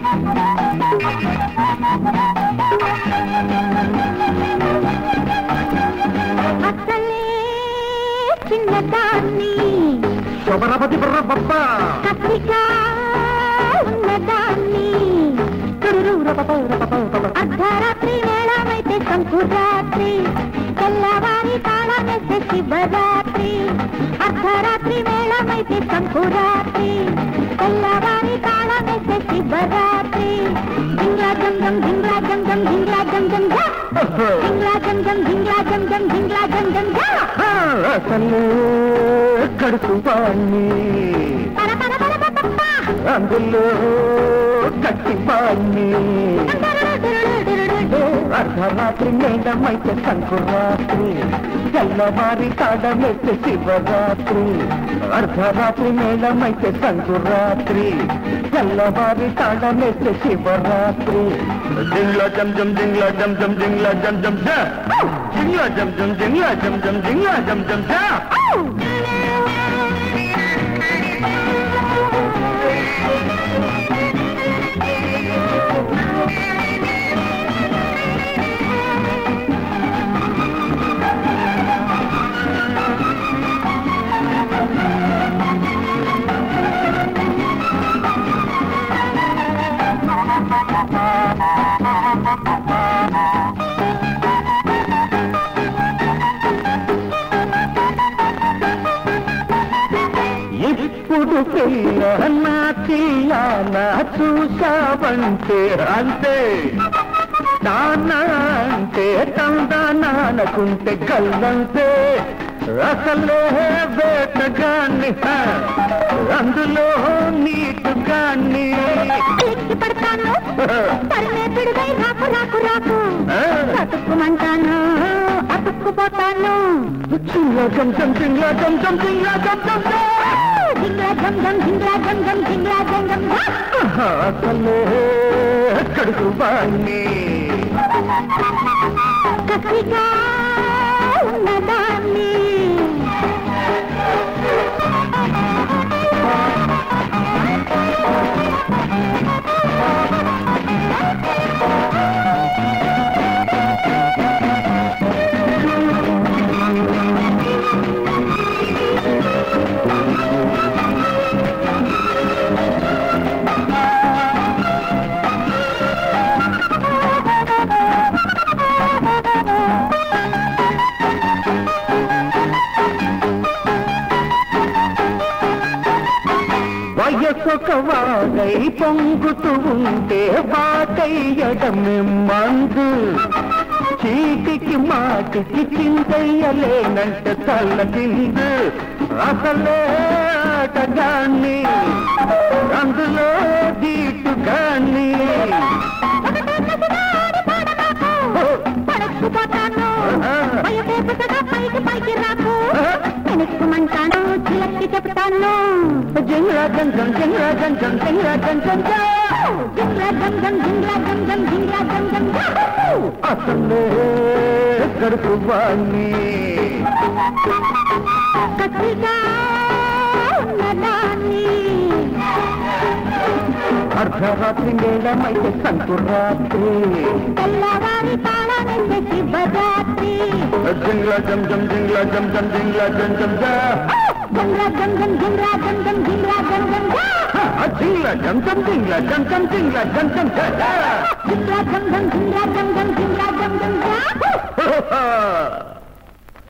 అసలే చిన్నదాన్ని శుభరపతి బుర్రపప్ప కత్తిగా ఉన్నదాన్ని అర్ధరాత్రి వేళమైతే సంకురాత్రి తెల్లవారి తాళమేస్తే శివరాత్రి అర్ధరాత్రి వేళమైతే సంకురాత్రి తెల్లవారి తాళమేస్తే శివరాత్రి జింగ్లా జం జం జింగ్లా జం జం జింగ్లా జం జం జా జింగ్లా జం జం జింగ్లా జం జం జింగ్లా జం జం జా అసలు కడుపు వాణ్ణి పర పర పర పర పప్ప. అందులో కట్టి వాణ్ణి అర్ధరాత్రి మేడమైతే సంకురాత్రి తెల్లవారి తాడమైతే శివరాత్రి అర్ధరాత్రి మేడమైతే సంకురాత్రి తెల్లవారి తాడమైతే శివరాత్రి జింగ్లా జం జం జింగ్లా జం జం జింగ్లా జం జం జా జింగ్లా జం జం జింగ్లా జం జం జింగ్లా జం జం జా ఇప్పుడు పిల్ల నా చిల్లాన చూసావంటే అంతే నాన్న అంటే తందానకుంటే గల్లంతే అసలే వేటగాన్ని హ, అందులో నీటుగాన్ని ఎక్కి పడతాను పరిమేతుడిపై రాకు రాకు రాకు ఆ. అతుక్కుమంటాను అతుక్కుపోతాను చింగ్లా జం జం చింగ్లా జం జం చింగ్లా జం జం జం. జింగ్లా జం జం జింగ్లా జం జం జింగ్లా జం జం జా. అసలే కడుపు వాణ్ణి కసిగా ఉన్నదాన్ని వయసొక వాడై పొంగుతూ ఉంటే వాటయ్యడమే మందు చీటికి మాటికి చిందయ్యలేనంట తల్లకిందు అసలే ఆటగాన్ని అందులో దీటుగాన్ని పడక్కుపోతాను బయటేపుటగా పైకి పైకి రాకు వెనక్కుమంటాను చిలక్కి చెప్తాను జింగ్లా గంజం జింగ్లా గంజం జింగ్లా గంజం జా. జింగ్లా జం జం జింగ్లా జం జం జింగ్లా జం జం జా. అసలే గడుపు వాణ్ణి కసిగా ఉన్నదాన్ని అర్ధరాత్రి మేళమైతే సంకురాత్రి తెల్లవారి తాళమేసే శివరాత్రి జింగ్లా జం జం జింగ్లా జం జం జింగ్లా జం జం జా జింగ్లా జం జం జింగ్లా జం జం జింగ్లా జం జం జా. ఆ జింగ్లా జం జం జింగ్లా జం జం జింగ్లా జం జం జా జా. జింగ్లా జం జం జింగ్లా జం జం జింగ్లా జం జం జా. హో, హో.